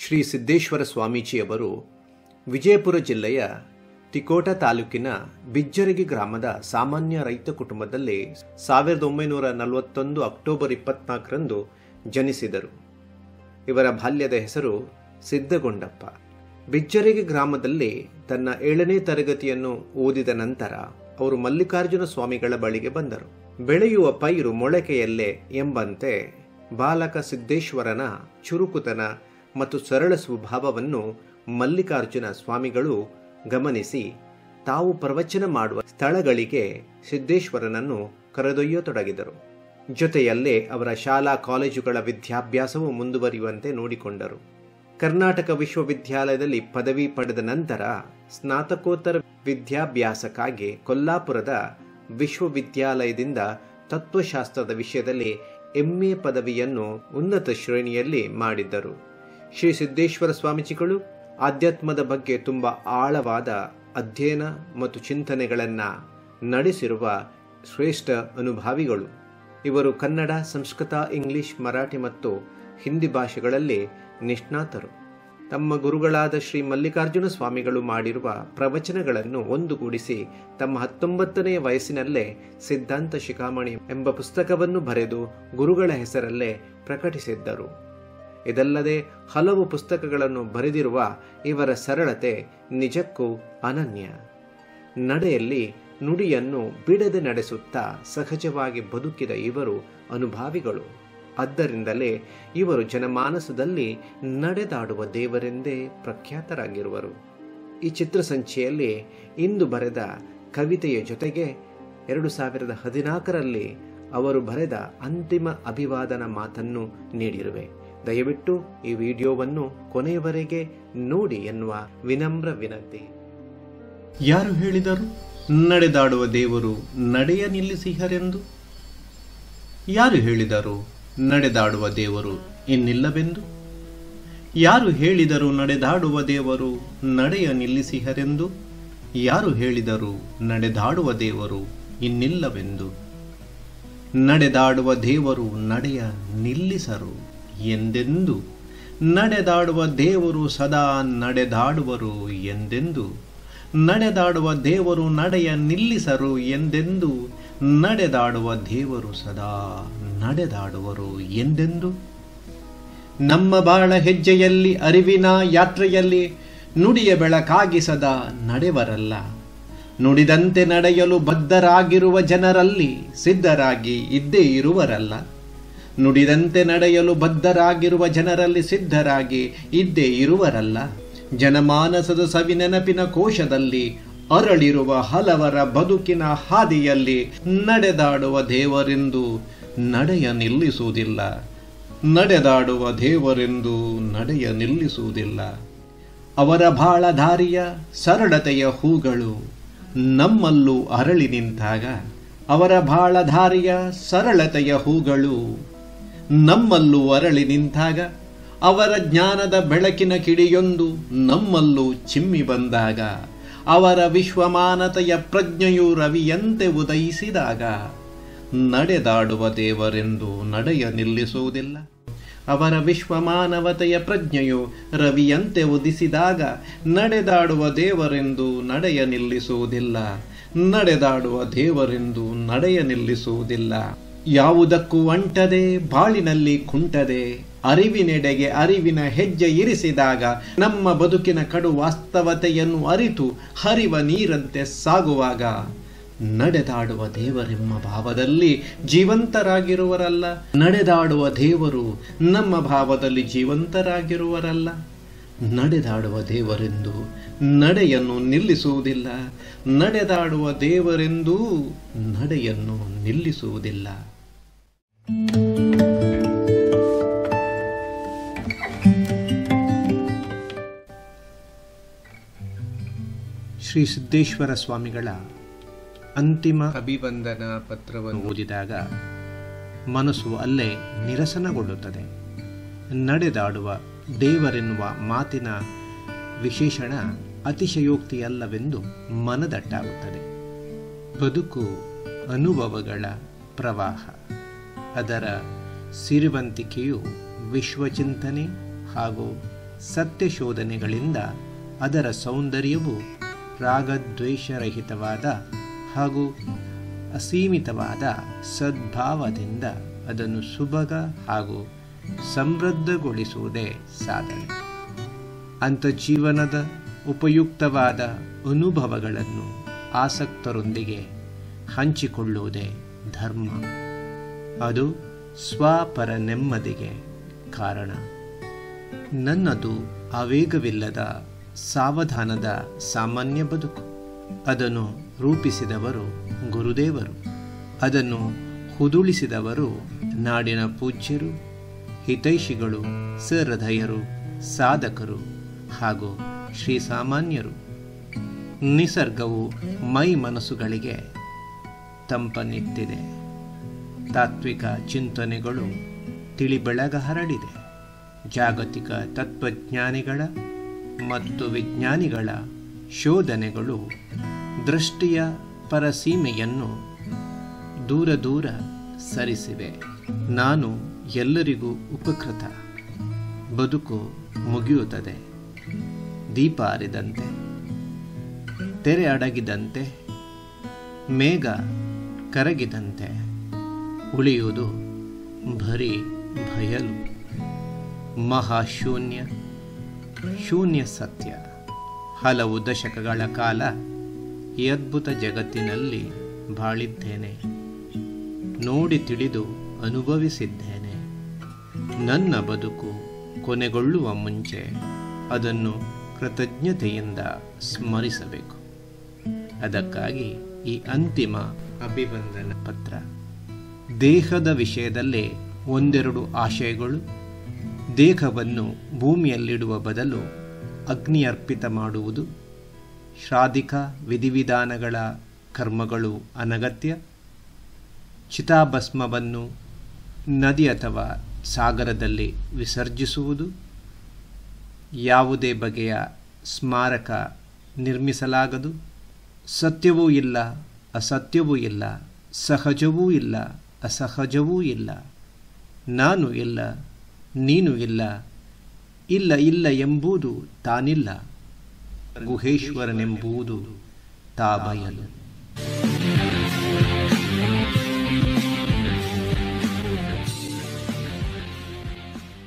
ಶ್ರೀ ಸಿದ್ದೇಶ್ವರ ಸ್ವಾಮೀಜಿಯವರು ವಿಜಯಪುರ ಜಿಲ್ಲೆಯ ತಿಕೋಟ ತಾಲೂಕಿನ ಬಿಜ್ಜರಗಿ ಗ್ರಾಮದ ಸಾಮಾನ್ಯ ರೈತ ಕುಟುಂಬದಲ್ಲಿ ಸಾವಿರದ ಒಂಬೈನೂರ ನಲವತ್ತೊಂದು ಅಕ್ಟೋಬರ್ ಇಪ್ಪತ್ನಾಲ್ಕರಂದು ಜನಿಸಿದರು ಇವರ ಬಾಲ್ಯದ ಹೆಸರು ಸಿದ್ದಗೊಂಡಪ್ಪ ಬಿಜ್ಜರಗಿ ಗ್ರಾಮದಲ್ಲಿ ತನ್ನ ಏಳನೇ ತರಗತಿಯನ್ನು ಓದಿದ ನಂತರ ಅವರು ಮಲ್ಲಿಕಾರ್ಜುನ ಸ್ವಾಮಿಗಳ ಬಳಿಗೆ ಬಂದರು ಬೆಳೆಯುವ ಪೈರು ಮೊಳಕೆಯಲ್ಲೇ ಎಂಬಂತೆ ಬಾಲಕ ಸಿದ್ದೇಶ್ವರನ ಚುರುಕುತನ ಮತ್ತು ಸರಳ ಸ್ವಭಾವವನ್ನು ಮಲ್ಲಿಕಾರ್ಜುನ ಸ್ವಾಮಿಗಳು ಗಮನಿಸಿ ತಾವು ಪ್ರವಚನ ಮಾಡುವ ಸ್ಥಳಗಳಿಗೆ ಸಿದ್ದೇಶ್ವರನನ್ನು ಕರೆದೊಯ್ಯತೊಡಗಿದರು ಜೊತೆಯಲ್ಲೇ ಅವರ ಶಾಲಾ ಕಾಲೇಜುಗಳ ವಿದ್ಯಾಭ್ಯಾಸವು ಮುಂದುವರಿಯುವಂತೆ ನೋಡಿಕೊಂಡರು ಕರ್ನಾಟಕ ವಿಶ್ವವಿದ್ಯಾಲಯದಲ್ಲಿ ಪದವಿ ಪಡೆದ ನಂತರ ಸ್ನಾತಕೋತ್ತರ ವಿದ್ಯಾಭ್ಯಾಸಕ್ಕಾಗಿ ಕೊಲ್ಲಾಪುರದ ವಿಶ್ವವಿದ್ಯಾಲಯದಿಂದ ತತ್ವಶಾಸ್ತ್ರದ ವಿಷಯದಲ್ಲಿ ಎಂಎ ಪದವಿಯನ್ನು ಉನ್ನತ ಶ್ರೇಣಿಯಲ್ಲಿ ಮಾಡಿದ್ದರು ಶ್ರೀ ಸಿದ್ದೇಶ್ವರ ಸ್ವಾಮೀಜಿಗಳು ಆಧ್ಯಾತ್ಮದ ಬಗ್ಗೆ ತುಂಬ ಆಳವಾದ ಅಧ್ಯಯನ ಮತ್ತು ಚಿಂತನೆಗಳನ್ನು ನಡೆಸಿರುವ ಶ್ರೇಷ್ಠ ಅನುಭಾವಿಗಳು ಇವರು ಕನ್ನಡ ಸಂಸ್ಕೃತ ಇಂಗ್ಲಿಷ್ ಮರಾಠಿ ಮತ್ತು ಹಿಂದಿ ಭಾಷೆಗಳಲ್ಲಿ ನಿಷ್ಣಾತರು ತಮ್ಮ ಗುರುಗಳಾದ ಶ್ರೀ ಮಲ್ಲಿಕಾರ್ಜುನ ಸ್ವಾಮಿಗಳು ಮಾಡಿರುವ ಪ್ರವಚನಗಳನ್ನು ಒಂದುಗೂಡಿಸಿ ತಮ್ಮ ಹತ್ತೊಂಬತ್ತನೆಯ ವಯಸ್ಸಿನಲ್ಲೇ ಸಿದ್ಧಾಂತ ಶಿಖಾಮಣಿ ಎಂಬ ಪುಸ್ತಕವನ್ನು ಬರೆದು ಗುರುಗಳ ಹೆಸರಲ್ಲೇ ಪ್ರಕಟಿಸಿದ್ದರು ಇದಲ್ಲದೆ ಹಲವು ಪುಸ್ತಕಗಳನ್ನು ಬರೆದಿರುವ ಇವರ ಸರಳತೆ ನಿಜಕ್ಕೂ ಅನನ್ಯ ನಡೆಯಲ್ಲಿ ನುಡಿಯನ್ನು ಬಿಡದೆ ನಡೆಸುತ್ತಾ ಸಹಜವಾಗಿ ಬದುಕಿದ ಇವರು ಅನುಭಾವಿಗಳು ಆದ್ದರಿಂದಲೇ ಇವರು ಜನಮಾನಸದಲ್ಲಿ ನಡೆದಾಡುವ ದೇವರೆಂದೇ ಪ್ರಖ್ಯಾತರಾಗಿರುವರು ಈ ಚಿತ್ರಸಂಚಿಯಲ್ಲಿ ಇಂದು ಬರೆದ ಕವಿತೆಯ ಜೊತೆಗೆ ಎರಡು ಸಾವಿರದ ಹದಿನಾಲ್ಕರಲ್ಲಿ ಅವರು ಬರೆದ ಅಂತಿಮ ಅಭಿವಾದನ ಮಾತನ್ನು ನೀಡಿರುವೆ ದಯವಿಟ್ಟು ಈ ವಿಡಿಯೋವನ್ನು ಕೊನೆಯವರೆಗೆ ನೋಡಿ ಎನ್ನುವ ವಿನಮ್ರ ವಿನಂತಿ ಯಾರು ಹೇಳಿದರು ನಡೆದಾಡುವ ದೇವರು ನಡೆಯ ನಿಲ್ಲಿಸಿಹರೆಂದು ಯಾರು ಹೇಳಿದರು ನಡೆದಾಡುವ ದೇವರು ಇನ್ನಿಲ್ಲವೆಂದು ಯಾರು ಹೇಳಿದರು ನಡೆದಾಡುವ ದೇವರು ನಡೆಯ ನಿಲ್ಲಿಸಿಹರೆಂದು ಯಾರು ಹೇಳಿದರು ನಡೆದಾಡುವ ದೇವರು ಇನ್ನಿಲ್ಲವೆಂದು ನಡೆದಾಡುವ ದೇವರು ನಡೆಯ ನಿಲ್ಲಿಸರು ಎಂದೆಂದು ನಡೆದಾಡುವ ದೇವರು ಸದಾ ನಡೆದಾಡುವರು ಎಂದೆಂದು ನಡೆದಾಡುವ ದೇವರು ನಡೆಯ ನಿಲ್ಲಿಸರು ಎಂದೆಂದು ನಡೆದಾಡುವ ದೇವರು ಸದಾ ನಡೆದಾಡುವರು ಎಂದೆಂದು ನಮ್ಮ ಬಾಳ ಹೆಜ್ಜೆಯಲ್ಲಿ ಅರಿವಿನ ಯಾತ್ರೆಯಲ್ಲಿ ನುಡಿಯ ಬೆಳಕಾಗಿ ಸದಾ ನಡೆವರಲ್ಲ ನುಡಿದಂತೆ ನಡೆಯಲು ಬದ್ಧರಾಗಿರುವ ಜನರಲ್ಲಿ ಸಿದ್ಧರಾಗಿ ಇದ್ದೇ ಇರುವರಲ್ಲ ನುಡಿದಂತೆ ನಡೆಯಲು ಬದ್ಧರಾಗಿರುವ ಜನರಲ್ಲಿ ಸಿದ್ಧರಾಗಿ ಇದ್ದೇ ಇರುವರಲ್ಲ ಜನಮಾನಸದ ಸವಿನೆನಪಿನ ಕೋಶದಲ್ಲಿ ಅರಳಿರುವ ಹಲವರ ಬದುಕಿನ ಹಾದಿಯಲ್ಲಿ ನಡೆದಾಡುವ ದೇವರೆಂದು ನಡೆಯ ನಿಲ್ಲಿಸುವುದಿಲ್ಲ ನಡೆದಾಡುವ ದೇವರೆಂದು ನಡೆಯ ನಿಲ್ಲಿಸುವುದಿಲ್ಲ ಅವರ ಬಾಳ ದಾರಿಯ ಸರಳತೆಯ ಹೂಗಳು ನಮ್ಮಲ್ಲೂ ಅರಳಿ ನಿಂತಾಗ ಅವರ ಬಾಳ ದಾರಿಯ ಸರಳತೆಯ ಹೂಗಳು ನಮ್ಮಲ್ಲೂ ಅರಳಿ ನಿಂತಾಗ ಅವರ ಜ್ಞಾನದ ಬೆಳಕಿನ ಕಿಡಿಯೊಂದು ನಮ್ಮಲ್ಲೂ ಚಿಮ್ಮಿ ಬಂದಾಗ ಅವರ ವಿಶ್ವಮಾನತೆಯ ಪ್ರಜ್ಞೆಯು ರವಿಯಂತೆ ಉದಯಿಸಿದಾಗ ನಡೆದಾಡುವ ದೇವರೆಂದು ನಡೆಯ ನಿಲ್ಲಿಸುವುದಿಲ್ಲ ಅವರ ವಿಶ್ವಮಾನವತೆಯ ಪ್ರಜ್ಞೆಯು ರವಿಯಂತೆ ಉದಿಸಿದಾಗ ನಡೆದಾಡುವ ದೇವರೆಂದು ನಡೆಯ ನಿಲ್ಲಿಸುವುದಿಲ್ಲ ನಡೆದಾಡುವ ದೇವರೆಂದು ನಡೆಯ ನಿಲ್ಲಿಸುವುದಿಲ್ಲ ಯಾವುದಕ್ಕೂ ಅಂಟದೆ ಬಾಳಿನಲ್ಲಿ ಕುಂಟದೆ ಅರಿವಿನೆಡೆಗೆ ಅರಿವಿನ ಹೆಜ್ಜೆ ಇರಿಸಿದಾಗ ನಮ್ಮ ಬದುಕಿನ ಕಡು ವಾಸ್ತವತೆಯನ್ನು ಅರಿತು ಹರಿವ ನೀರಂತೆ ಸಾಗುವಾಗ ನಡೆದಾಡುವ ದೇವರೆಂಬ ಭಾವದಲ್ಲಿ ಜೀವಂತರಾಗಿರುವರಲ್ಲ ನಡೆದಾಡುವ ದೇವರು ನಮ್ಮ ಭಾವದಲ್ಲಿ ಜೀವಂತರಾಗಿರುವರಲ್ಲ ನಡೆದಾಡುವ ದೇವರೆಂದು ನಡೆಯನ್ನು ನಿಲ್ಲಿಸುವುದಿಲ್ಲ ನಡೆದಾಡುವ ದೇವರೆಂದೂ ನಡೆಯನ್ನು ನಿಲ್ಲಿಸುವುದಿಲ್ಲ ಶ್ರೀ ಸಿದ್ದೇಶ್ವರ ಸ್ವಾಮಿಗಳ ಅಂತಿಮ ಅಭಿವಂದನ ಪತ್ರವನ್ನು ಓದಿದಾಗ ಮನಸ್ಸು ಅಲ್ಲೇ ನಿರಸನಗೊಳ್ಳುತ್ತದೆ ನಡೆದಾಡುವ ದೇವರೆನ್ನುವ ಮಾತಿನ ವಿಶೇಷಣ ಅತಿಶಯೋಕ್ತಿಯಲ್ಲವೆಂದು ಮನದಟ್ಟಾಗುತ್ತದೆ ಬದುಕು ಅನುಭವಗಳ ಪ್ರವಾಹ ಅದರ ಸಿರಿವಂತಿಕೆಯು ವಿಶ್ವಚಿಂತನೆ ಹಾಗೂ ಸತ್ಯಶೋಧನೆಗಳಿಂದ ಅದರ ಸೌಂದರ್ಯವು ರಾಗದ್ವೇಷರಹಿತವಾದ ಹಾಗೂ ಅಸೀಮಿತವಾದ ಸದ್ಭಾವದಿಂದ ಅದನ್ನು ಸುಭಗ ಹಾಗೂ ಸಮೃದ್ಧಗೊಳಿಸುವುದೇ ಸಾಧನೆ ಅಂತಜೀವನದ ಉಪಯುಕ್ತವಾದ ಅನುಭವಗಳನ್ನು ಆಸಕ್ತರೊಂದಿಗೆ ಹಂಚಿಕೊಳ್ಳುವುದೇ ಧರ್ಮ ಅದು ಸ್ವಪರ ನೆಮ್ಮದಿಗೆ ಕಾರಣ ನನ್ನದು ಆವೇಗವಿಲ್ಲದ ಸಾವಧಾನದ ಸಾಮಾನ್ಯ ಬದುಕು ಅದನ್ನು ರೂಪಿಸಿದವರು ಗುರುದೇವರು ಅದನ್ನು ಹುದುಳಿಸಿದವರು ನಾಡಿನ ಪೂಜ್ಯರು ಹಿತೈಷಿಗಳು ಸಹೃದಯರು ಸಾಧಕರು ಹಾಗೂ ಶ್ರೀಸಾಮಾನ್ಯರು ನಿಸರ್ಗವು ಮೈ ಮನಸ್ಸುಗಳಿಗೆ ತಂಪನಿತ್ತಿದೆ ತಾತ್ವಿಕ ಚಿಂತನೆಗಳು ತಿಳಿಬೆಳಗ ಹರಡಿದೆ ಜಾಗತಿಕ ತತ್ವಜ್ಞಾನಿಗಳ ಮತ್ತು ವಿಜ್ಞಾನಿಗಳ ಶೋಧನೆಗಳು ದೃಷ್ಟಿಯ ಪರಸೀಮೆಯನ್ನು ದೂರ ದೂರ ಸರಿಸಿವೆ ನಾನು ಎಲ್ಲರಿಗೂ ಉಪಕೃತ ಬದುಕು ಮುಗಿಯುತ್ತದೆ ದೀಪ ಅರಿದಂತೆ ತೆರೆ ಅಡಗಿದಂತೆ ಮೇಘ ಕರಗಿದಂತೆ ಉಳಿಯುವುದು ಭರಿ ಭಯಲು ಮಹಾಶೂನ್ಯ ಶೂನ್ಯ ಸತ್ಯ ಹಲವು ದಶಕಗಳ ಕಾಲ ಈ ಅದ್ಭುತ ಜಗತ್ತಿನಲ್ಲಿ ಬಾಳಿದ್ದೇನೆ ನೋಡಿ ತಿಳಿದು ಅನುಭವಿಸಿದ್ದೇನೆ ನನ್ನ ಬದುಕು ಕೊನೆಗೊಳ್ಳುವ ಮುಂಚೆ ಅದನ್ನು ಕೃತಜ್ಞತೆಯಿಂದ ಸ್ಮರಿಸಬೇಕು ಅದಕ್ಕಾಗಿ ಈ ಅಂತಿಮ ಅಭಿವಂದನ ಪತ್ರ ದೇಹದ ವಿಷಯದಲ್ಲೇ ಒಂದೆರಡು ಆಶಯಗಳು ದೇಹವನ್ನು ಭೂಮಿಯಲ್ಲಿಡುವ ಬದಲು ಅಗ್ನಿ ಅರ್ಪಿತ ಮಾಡುವುದು ಶ್ರಾದಿಕ ವಿಧಿವಿಧಾನಗಳ ಕರ್ಮಗಳು ಅನಗತ್ಯ ಚಿತಾಭಸ್ಮವನ್ನು ನದಿ ಅಥವಾ ಸಾಗರದಲ್ಲಿ ವಿಸರ್ಜಿಸುವುದು ಯಾವುದೇ ಬಗೆಯ ಸ್ಮಾರಕ ನಿರ್ಮಿಸಲಾಗದು ಸತ್ಯವೂ ಇಲ್ಲ ಅಸತ್ಯವೂ ಇಲ್ಲ ಸಹಜವೂ ಇಲ್ಲ ಅಸಹಜವೂ ಇಲ್ಲ ನಾನು ಇಲ್ಲ ನೀನು ಇಲ್ಲ ಇಲ್ಲ ಇಲ್ಲ ಎಂಬುದು ತಾನಿಲ್ಲ ಗುಹೇಶ್ವರನೆಂಬುದು ತಾ ಬಯಲು